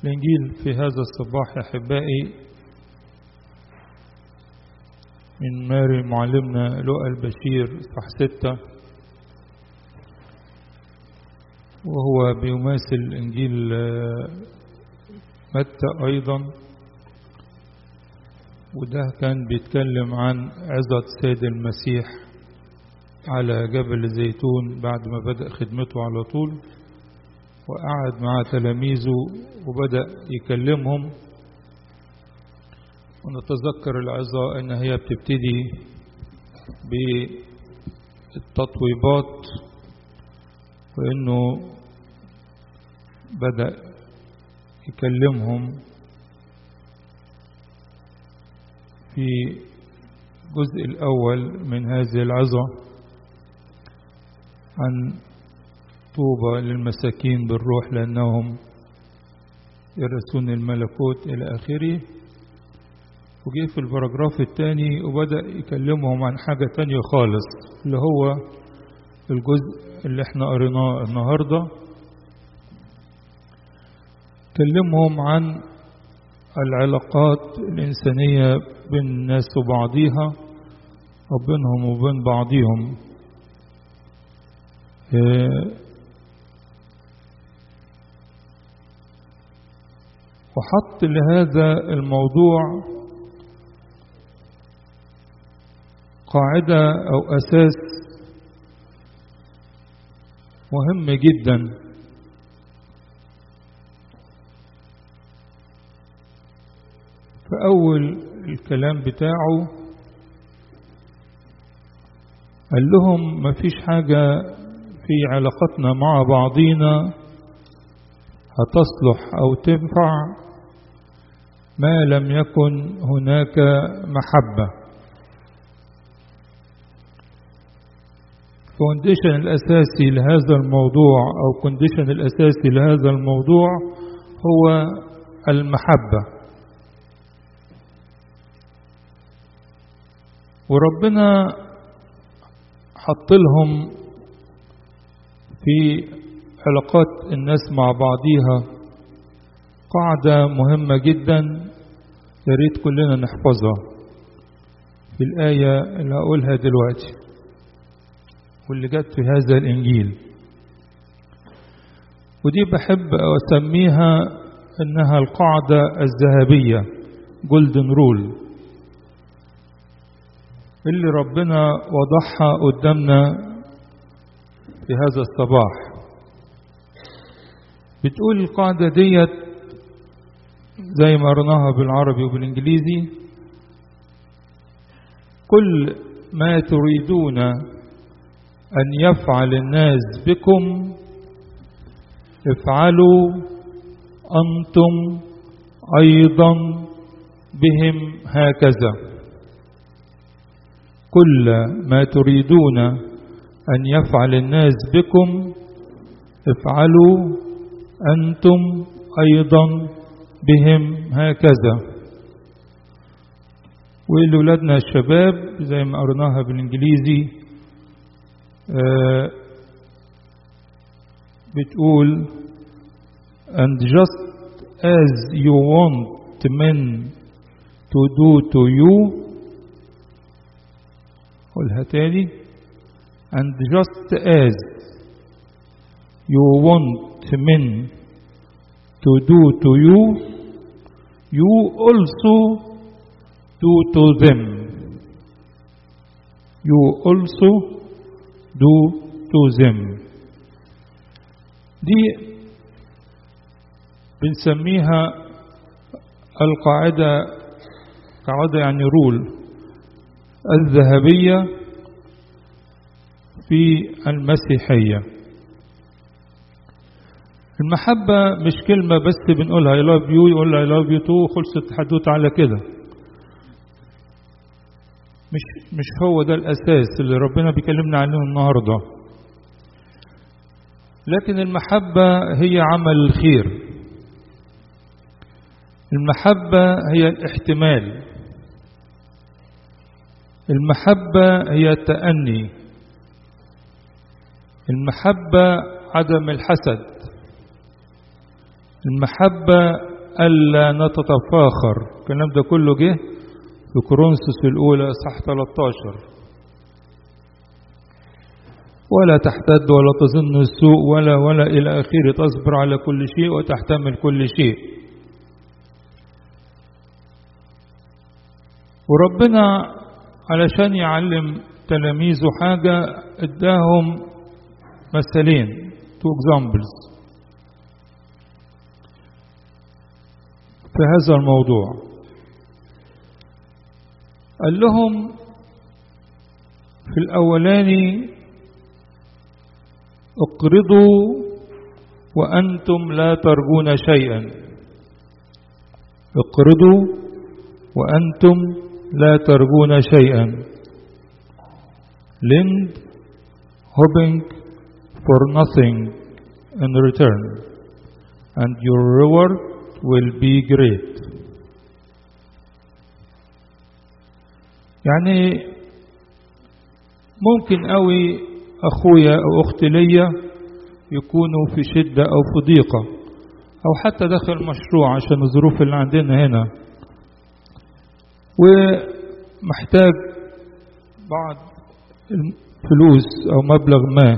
الإنجيل في هذا الصباح يا أحبائي من ماري معلمنا لؤى البشير صح ستة وهو بيماثل إنجيل متى أيضا وده كان بيتكلم عن عظة سيد المسيح على جبل الزيتون بعد ما بدأ خدمته على طول وقعد مع تلاميذه وبدأ يكلمهم ونتذكر العظة ان هي بتبتدي بالتطويبات وانه بدأ يكلمهم في الجزء الأول من هذه العظة عن طوبى للمساكين بالروح لأنهم يرثون الملكوت إلى آخره وجه في البراجراف الثاني وبدأ يكلمهم عن حاجة تانية خالص اللي هو الجزء اللي احنا قريناه النهاردة كلمهم عن العلاقات الإنسانية بين الناس وبعضيها وبينهم وبين بعضهم وحط لهذا الموضوع قاعدة أو أساس مهم جدا في أول الكلام بتاعه قال لهم مفيش حاجة في علاقتنا مع بعضينا هتصلح أو تنفع ما لم يكن هناك محبة الكونديشن الأساسي لهذا الموضوع أو الكونديشن الأساسي لهذا الموضوع هو المحبة وربنا حط لهم في علاقات الناس مع بعضيها قاعدة مهمة جدا يا ريت كلنا نحفظها في الآية اللي هقولها دلوقتي واللي جت في هذا الإنجيل ودي بحب أسميها إنها القاعدة الذهبية جولدن رول اللي ربنا وضعها قدامنا في هذا الصباح بتقول القاعدة ديت زي ما قرناها بالعربي وبالإنجليزي كل ما تريدون أن يفعل الناس بكم افعلوا أنتم أيضا بهم هكذا كل ما تريدون أن يفعل الناس بكم افعلوا أنتم أيضا بهم هكذا ولولادنا الشباب زي ما قرناها بالإنجليزي آه بتقول and just as you want men to do to you قولها تاني and just as you want men to do to you you also do to them you also do to them دي بنسميها القاعدة قاعدة يعني رول الذهبية في المسيحية المحبة مش كلمة بس بنقولها I love you يقول I love you too خلصت حدوت على كده مش مش هو ده الأساس اللي ربنا بيكلمنا عنه النهاردة لكن المحبة هي عمل الخير المحبة هي الاحتمال المحبة هي التأني المحبة عدم الحسد المحبة ألا نتتفاخر الكلام ده كله جه في كورنثوس الأولى صح 13 ولا تحتد ولا تظن السوء ولا ولا إلى آخره تصبر على كل شيء وتحتمل كل شيء وربنا علشان يعلم تلاميذه حاجة اداهم مثلين تو examples في هذا الموضوع قال لهم في الأولاني اقرضوا وأنتم لا ترجون شيئا اقرضوا وأنتم لا ترجون شيئا lend hoping for nothing in return and your reward will be great يعني ممكن قوي أخويا أو أختي ليا يكونوا في شدة أو في ضيقة أو حتى داخل مشروع عشان الظروف اللي عندنا هنا ومحتاج بعض الفلوس أو مبلغ ما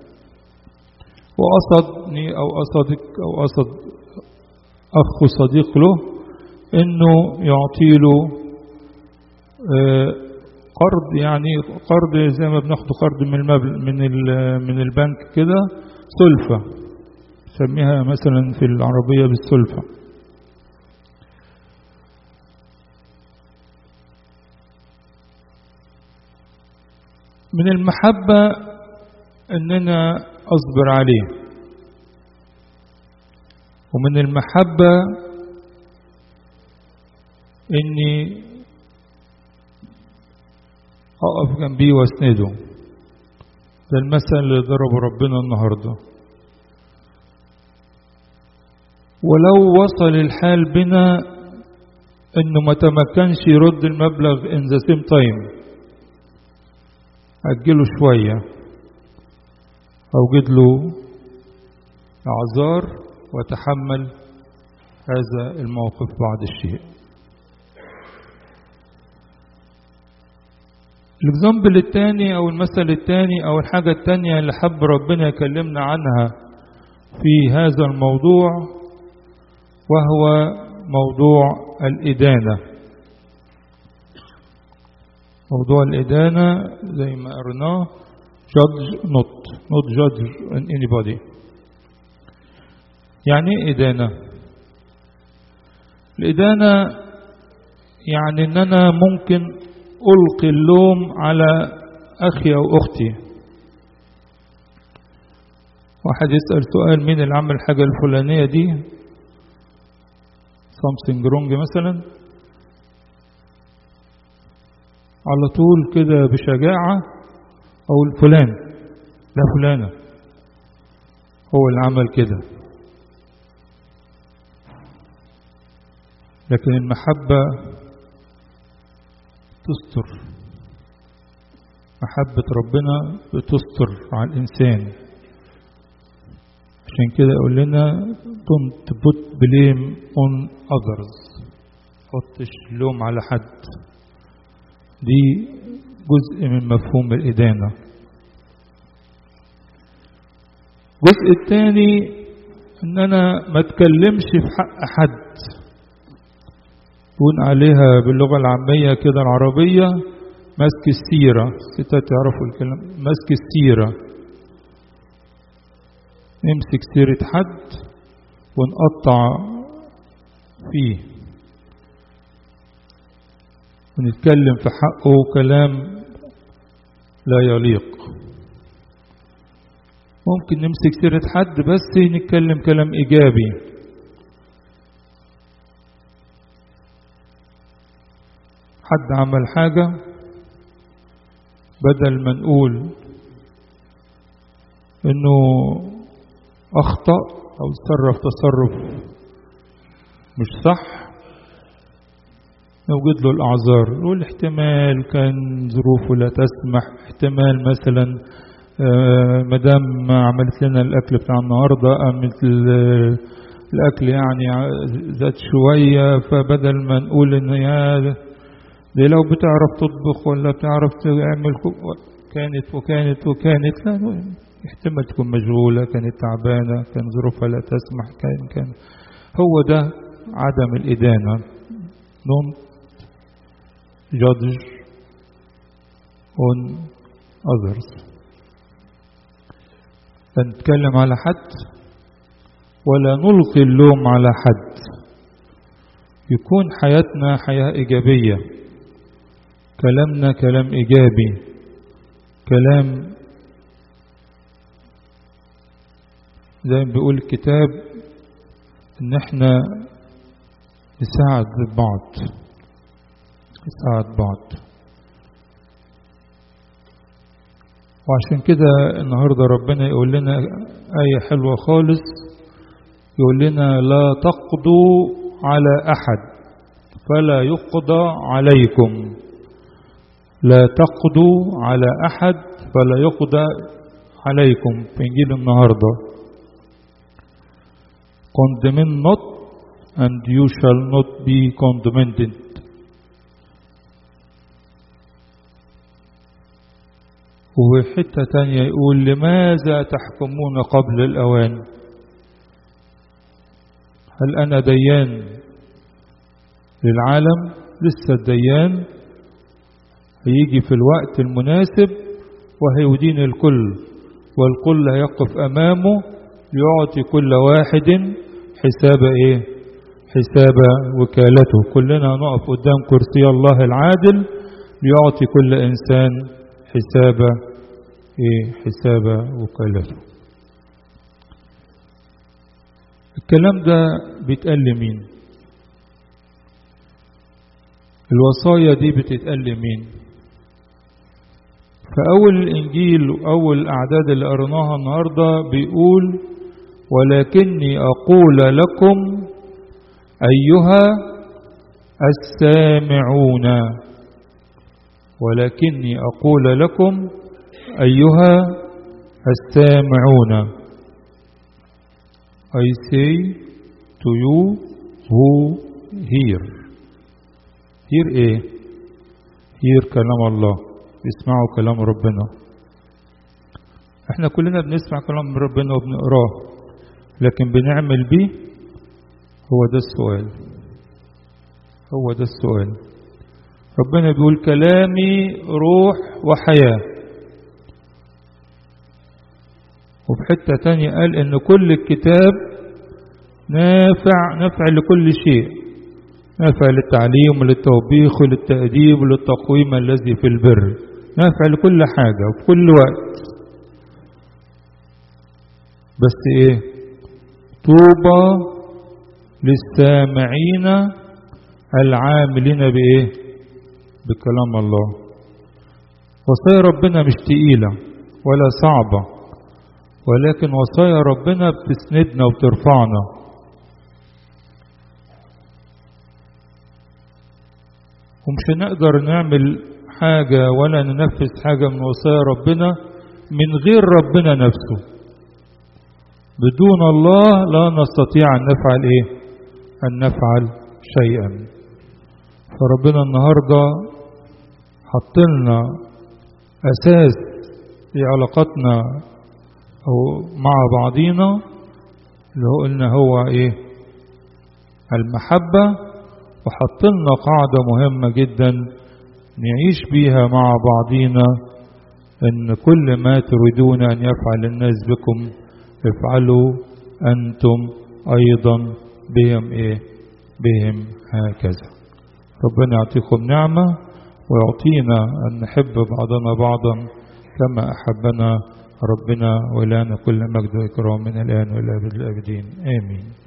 وقصدني أو قصدك أو قصد أخ صديق له إنه يعطي له قرض يعني قرض زي ما بناخد قرض من المبلغ من من البنك كده سلفة نسميها مثلا في العربية بالسلفة من المحبة اننا اصبر عليه ومن المحبة اني اقف جنبيه واسنده ده المثل اللي ضربه ربنا النهارده ولو وصل الحال بنا انه ما تمكنش يرد المبلغ in the same time أجله شوية أوجد له أعذار وتحمل هذا الموقف بعد الشيء الإكزامبل الثاني أو المثل الثاني أو الحاجة الثانية اللي حب ربنا يكلمنا عنها في هذا الموضوع وهو موضوع الإدانة موضوع الإدانة زي ما قرناه judge not not judge anybody يعني ايه إدانة الإدانة يعني ان انا ممكن ألقي اللوم على أخي أو أختي واحد يسأل سؤال مين اللي عمل الحاجة الفلانية دي something wrong مثلا على طول كده بشجاعة أو فلان لا فلانة هو اللي عمل كده لكن المحبة تستر محبة ربنا بتستر على الإنسان عشان كده يقول لنا don't put blame on others حطش لوم على حد دي جزء من مفهوم الإدانة الجزء الثاني ان انا ما اتكلمش في حق حد يكون عليها باللغة العامية كده العربية ماسك السيرة ستات يعرفوا الكلام ماسك السيرة نمسك سيرة حد ونقطع فيه ونتكلم في حقه كلام لا يليق ممكن نمسك سيرة حد بس نتكلم كلام إيجابي حد عمل حاجة بدل ما نقول انه اخطأ او تصرف تصرف مش صح نوجد له الاعذار نقول احتمال كان ظروفه لا تسمح احتمال مثلا آه مدام عملت لنا الاكل بتاع النهارده قامت الأكل يعني زاد شوية فبدل ما نقول إن يا دي لو بتعرف تطبخ ولا بتعرف تعمل كانت وكانت وكانت لا احتمال تكون مشغولة كانت تعبانة كان ظروفها لا تسمح كان كان هو ده عدم الإدانة don't judge on others لا نتكلم على حد ولا نلقي اللوم على حد يكون حياتنا حياة إيجابية كلامنا كلام إيجابي كلام زي ما بيقول الكتاب إن إحنا نساعد بعض نساعد بعض وعشان كده النهاردة ربنا يقول لنا آية حلوة خالص يقول لنا لا تقضوا على أحد فلا يقضى عليكم لا تقضوا على أحد فلا يقضى عليكم في إنجيل النهاردة condemn not and you shall not be condemned وحتة تانية يقول لماذا تحكمون قبل الأوان هل أنا ديان للعالم لسه الديان هيجي في الوقت المناسب وهيدين الكل والكل هيقف أمامه ليعطي كل واحد حساب إيه حساب وكالته كلنا نقف قدام كرسي الله العادل ليعطي كل إنسان حساب إيه حساب وكالته الكلام ده بيتقال لمين الوصايا دي بتتقال لمين فأول الإنجيل وأول الأعداد اللي قرناها النهاردة بيقول ولكني أقول لكم أيها السامعون ولكني أقول لكم أيها السامعون I say to you who hear hear ايه hear كلام الله اسمعوا كلام ربنا احنا كلنا بنسمع كلام ربنا وبنقراه لكن بنعمل بيه هو ده السؤال هو ده السؤال ربنا بيقول كلامي روح وحياة وفي حتة تانية قال ان كل الكتاب نافع نافع لكل شيء نافع للتعليم وللتوبيخ وللتأديب وللتقويم الذي في البر نافع لكل حاجة وفي كل وقت بس ايه طوبى للسامعين العاملين بايه بكلام الله وصايا ربنا مش تقيلة ولا صعبة ولكن وصايا ربنا بتسندنا وبترفعنا ومش هنقدر نعمل حاجة ولا ننفذ حاجة من وصايا ربنا من غير ربنا نفسه بدون الله لا نستطيع أن نفعل إيه أن نفعل شيئا فربنا النهاردة حطلنا أساس في علاقتنا أو مع بعضينا اللي هو قلنا هو إيه المحبة وحطلنا قاعدة مهمة جدا نعيش بيها مع بعضينا إن كل ما تريدون أن يفعل الناس بكم افعلوا أنتم أيضا بهم إيه بهم هكذا ربنا يعطيكم نعمة ويعطينا أن نحب بعضنا بعضا كما أحبنا ربنا ولنا كل مجد وإكرام من الآن والأبد الآبدين آمين